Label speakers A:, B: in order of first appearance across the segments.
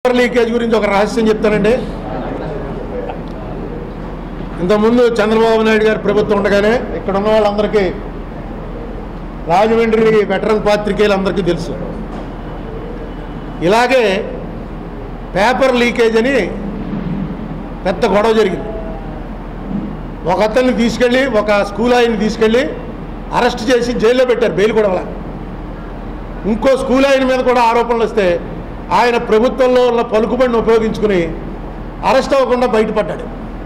A: paper leakage గురించి ఒక రహస్యం చెప్తానండి ఇంతకుముందు చంద్రబాబు నాయుడు గారి ప్రభుత్వం ఉండగానే ఇక్కడ ఉన్న వాళ్ళందరికీ రాజమండ్రి వెటరన్ పాత్రికేయులందరికీ తెలుసు ఇలాగే పేపర్ లీకేజ్ అని పెద్ద గొడవ జరిగింది ఒక అతన్ని తీసుకెళ్ళి ఒక స్కూల్ ఆయన్ని తీసుకెళ్ళి అరెస్ట్ చేసి జైల్లో పెట్టారు బెయిల్ కూడా అలా ఇంకో స్కూల్ ఆయన మీద కూడా ఆరోపణలు వస్తే ఆయన ప్రభుత్వంలో ఉన్న పలుకుబడిని ఉపయోగించుకుని అరెస్ట్ అవ్వకుండా బయటపడ్డాడు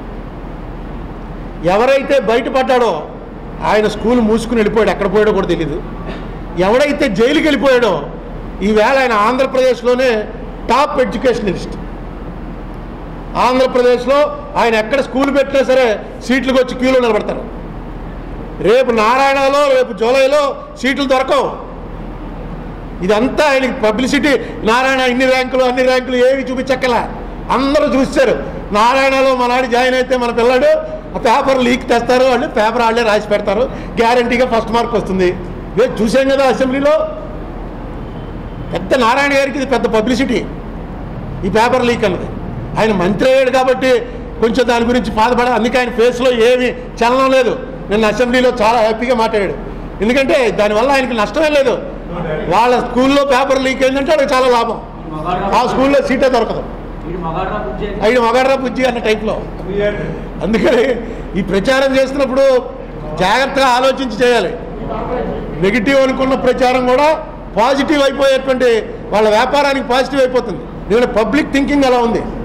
A: ఎవరైతే బయటపడ్డాడో ఆయన స్కూల్ మూసుకుని వెళ్ళిపోయాడు ఎక్కడ పోయాడో కూడా తెలియదు ఎవడైతే జైలుకి వెళ్ళిపోయాడో ఈవేళ ఆయన ఆంధ్రప్రదేశ్లోనే టాప్ ఎడ్యుకేషనలిస్ట్ ఆంధ్రప్రదేశ్లో ఆయన ఎక్కడ స్కూల్ పెట్టినా సరే సీట్లకు వచ్చి క్యూలో నిలబడతారు రేపు నారాయణలో రేపు జూలైలో సీట్లు దొరకవు ఇదంతా ఆయనకి పబ్లిసిటీ నారాయణ ఇన్ని ర్యాంకులు అన్ని ర్యాంకులు ఏవి చూపించక్కల అందరూ చూస్తారు నారాయణలో మనాడు జాయిన్ అయితే మన పిల్లాడు ఆ పేపర్ లీక్ తెస్తారు వాళ్ళు పేపర్ వాళ్ళే రాసి పెడతారు గ్యారంటీగా ఫస్ట్ మార్క్ వస్తుంది ఇదే చూసాం కదా అసెంబ్లీలో పెద్ద నారాయణ గారికి ఇది పెద్ద పబ్లిసిటీ ఈ పేపర్ లీక్ అన్నది ఆయన మంత్రి అయ్యాడు కాబట్టి కొంచెం దాని గురించి బాధపడ అందుకే ఆయన ఫేస్లో ఏమీ చలనం లేదు నిన్న అసెంబ్లీలో చాలా హ్యాపీగా మాట్లాడాడు ఎందుకంటే దానివల్ల ఆయనకి నష్టమే లేదు వాళ్ళ స్కూల్లో పేపర్ లీక్ అయిందంటే వాళ్ళకి చాలా లాభం ఆ స్కూల్లో సీటే దొరకదు ఐదు మగాడ్రా బుజ్జి అన్న టైప్లో అందుకని ఈ ప్రచారం చేస్తున్నప్పుడు జాగ్రత్తగా ఆలోచించి చేయాలి నెగిటివ్ అనుకున్న ప్రచారం కూడా పాజిటివ్ అయిపోయేటువంటి వాళ్ళ వ్యాపారానికి పాజిటివ్ అయిపోతుంది ఎందుకంటే పబ్లిక్ థింకింగ్ అలా ఉంది